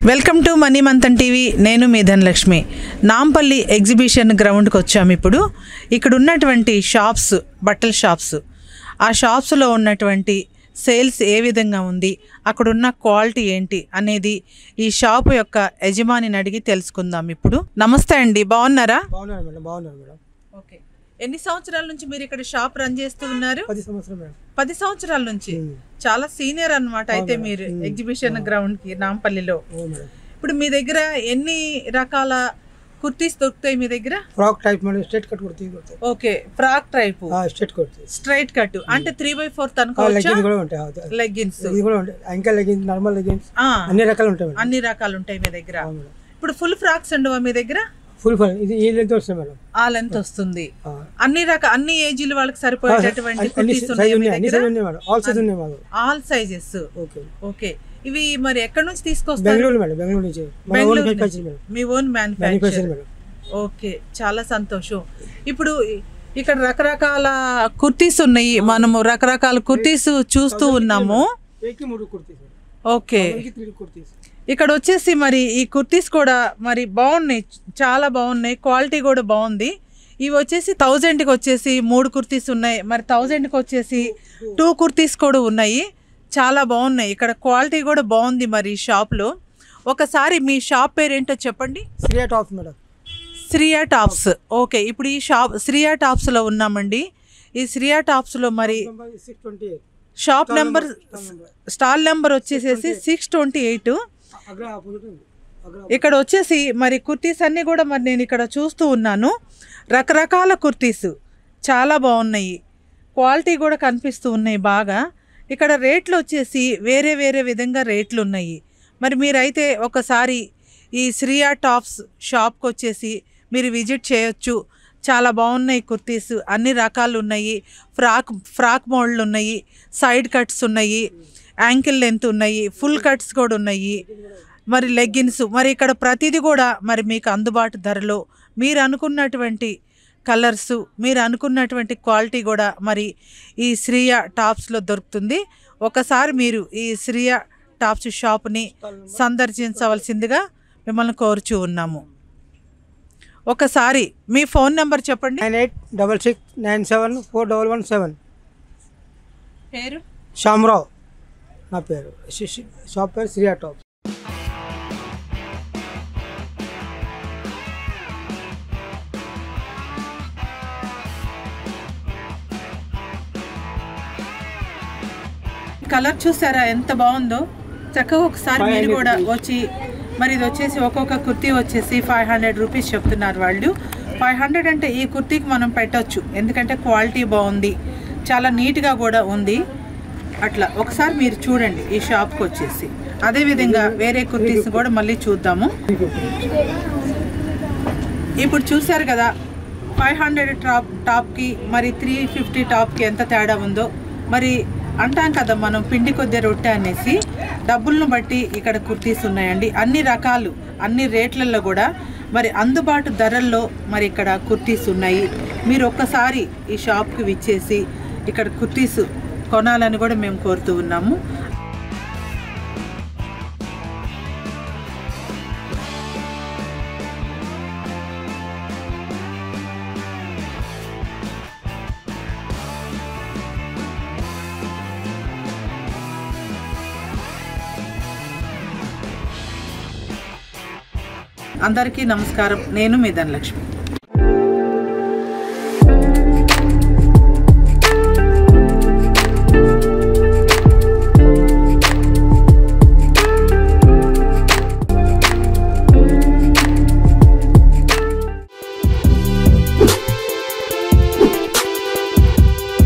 Welcome to money Manthan TV నేను మీ Dhanalakshmi Nampally exhibition గ్రౌండ్కి వచ్చాము ఇప్పుడు ఇక్కడ ఉన్నటువంటి షాప్స్ బట్టల షాప్స్ ఆ షాప్స్లో ఉన్నటువంటి సేల్స్ ఏ విధంగా ఉంది అక్కడ ఉన్న క్వాలిటీ ఏంటి అనేది ఈ షాప్ యొక్క యజమానిని అడిగి తెలుసుకుందాం ఇప్పుడు నమస్తే అండి బాగున్నారా బాగున్నారు మేడం బాగున్నారు మేడం ఓకే ఎన్ని సంవత్సరాల నుంచి మీరు ఇక్కడ షాప్ రన్ చేస్తూ ఉన్నారు పది సంవత్సరం మేడం పది సంవత్సరాల నుంచి చాలా సీనియర్ అన్నమాట అయితే మీరు ఎగ్జిబిషన్ గ్రౌండ్ కి నాంపల్లిలో అవును మేడం ఇప్పుడు మీ దగ్గర ఎన్ని రకాల కుర్తీస్ దొరుకుతాయి మీ దగ్గర frock type madam straight cut kurti కుర్తాయి okay frock type straight kurti straight cut అంటే త్రీ బై ఫోర్త్ అనుకోవచ్చా లెగిన్స్ కూడా ఉంటాయి ఆ, లెగ్గిన్స్ ఇది కూడా ఉంటాయి ఇంకా లెగిన్స్ నార్మల్ లెగిన్స్ అన్ని రకాలు ఉంటాయి మేడం అన్ని రకాలు ఉంటాయి మీ దగ్గర అవును మేడం ఇప్పుడు ఫుల్ ఫ్రాక్స్ ఉండవా మీ దగ్గర ఫుల్ ఫుల్ ఇది ఈ లెంత్ వస్తుంది మేడం ఆ లెంత్ వస్తుంది ఆ. అన్ని రక అన్ని ఏజీల వాళ్ళకి సరిపోయేటటువంటి అన్ని కుర్తీస్ సైజ్ ఉన్నాయి మీ ఉన్నాయి అన్ని దగ్గర సైజ్ ఉన్నాయి మేడం ఆల్ సైజ్ ఉన్నాయి madam all sizes okay okay ఇవి మరి ఎక్కడి నుంచి తీసుకొస్తారు బెంగళూరు మేడం బెంగళూరు నుంచి మన ఓన్ బెంగళూరు మ్యానుఫ్యాక్చర్ నుంచి. మేడం మీ own manufacture manufacture madam okay చాలా సంతోషం ఇప్పుడు ఇ- ఇక్కడ రకరకాల కుర్తీస్ ఉన్నాయి మనము రకరకాల కుర్తీస్ చూస్తూ ఉన్నాము ఏకి మూడు కుర్తీస్ మేడం ఓకే ఏకి త్రీ కుర్తీస్ ఇక్కడ వచ్చేసి మరి ఈ కుర్తీస్ కూడా మరి బాగున్నాయి చాలా బాగున్నాయి క్వాలిటీ కూడా బాగుంది ఇవి వచ్చేసి థౌజండ్కి వచ్చేసి మూడు కుర్తీస్ ఉన్నాయి మరి థౌజండ్కి వచ్చేసి టూ కుర్తీస్ కూడా ఉన్నాయి చాలా బాగున్నాయి ఇక్కడ క్వాలిటీ కూడా బాగుంది మరి ఈ షాప్లో ఒకసారి మీ షాప్ పేరు ఏంటో చెప్పండి Shriya top madam Shriya tops okay ఇప్పుడు ఈ షాప్ శ్రియా టాప్స్లో ఉన్నామండి ఈ శ్రియా టాప్స్లో మరి six twenty eight shop number stall number వచ్చేసేసి six twenty eight Agra opposite ఉంది అగ్రా ఇక్కడ వచ్చేసి మరి కుర్తీస్ అన్నీ కూడా మరి నేను ఇక్కడ చూస్తూ ఉన్నాను రకరకాల కుర్తీస్ చాలా బాగున్నాయి క్వాలిటీ కూడా కనిపిస్తూ ఉన్నాయి బాగా ఇక్కడ రేట్లు వచ్చేసి వేరే వేరే విధంగా రేట్లు ఉన్నాయి మరి మీరైతే ఒకసారి ఈ శ్రియా టాప్స్ షాప్కి వచ్చేసి మీరు విజిట్ చేయొచ్చు చాలా బాగున్నాయి కుర్తీస్ అన్ని రకాలు ఉన్నాయి ఫ్రాక్ ఫ్రాక్ మోడల్ ఉన్నాయి సైడ్ కట్స్ ఉన్నాయి యాంకిల్ లెంత్ ఉన్నాయి ఫుల్ కట్స్ కూడా ఉన్నాయి మరి లెగ్గిన్స్ మరి ఇక్కడ ప్రతిదీ కూడా మరి మీకు అందుబాటు ధరలో మీరు అనుకున్నటువంటి కలర్స్ మీరు అనుకున్నటువంటి క్వాలిటీ కూడా మరి ఈ శ్రీయ టాప్స్లో దొరుకుతుంది ఒకసారి మీరు ఈ శ్రీయ టాప్స్ షాప్ని సందర్శించవలసిందిగా మిమ్మల్ని కోరుచూ ఉన్నాము ఒకసారి మీ ఫోన్ నెంబర్ చెప్పండి nine eight double six nine seven four double one seven పేరు శ్యామరావు నా పేరు షి- షి- షాప్ పేరు శ్రీయా టాప్ కలర్ చూసారా ఎంత బాగుందో చక్కగా ఒకసారి మీరు కూడా వచ్చి మరి ఇది వచ్చేసి ఒక్కొక్క కుర్తీ వచ్చేసి ఫైవ్ హండ్రెడ్ రూపీస్ చెప్తున్నారు వాళ్ళు ఫైవ్ హండ్రెడ్ అంటే ఈ కుర్తీకి మనం పెట్టొచ్చు ఎందుకంటే క్వాలిటీ బాగుంది చాలా నీట్గా కూడా ఉంది అట్లా ఒకసారి మీరు చూడండి ఈ షాప్కి వచ్చేసి అదేవిధంగా వేరే కుర్తీస్ కూడా మళ్ళీ చూద్దాము ఇప్పుడు చూశారు కదా ఫైవ్ హండ్రెడ్ టాప్ టాప్కి మరి త్రీ ఫిఫ్టీ టాప్కి ఎంత తేడా ఉందో మరి అంటాం కదా మనం పిండి కొద్ది రొట్టె అనేసి డబ్బులను బట్టి ఇక్కడ కుర్తీస్ ఉన్నాయండి అన్ని రకాలు అన్ని రేట్లలో కూడా మరి అందుబాటు ధరల్లో మరి ఇక్కడ కుర్తీస్ ఉన్నాయి మీరు ఒక్కసారి ఈ షాప్కి విచ్చేసి ఇక్కడ కుర్తీస్ కొనాలని కూడా మేము కోరుతూ ఉన్నాము అందరికీ నమస్కారం నేను మీ ధనలక్ష్మి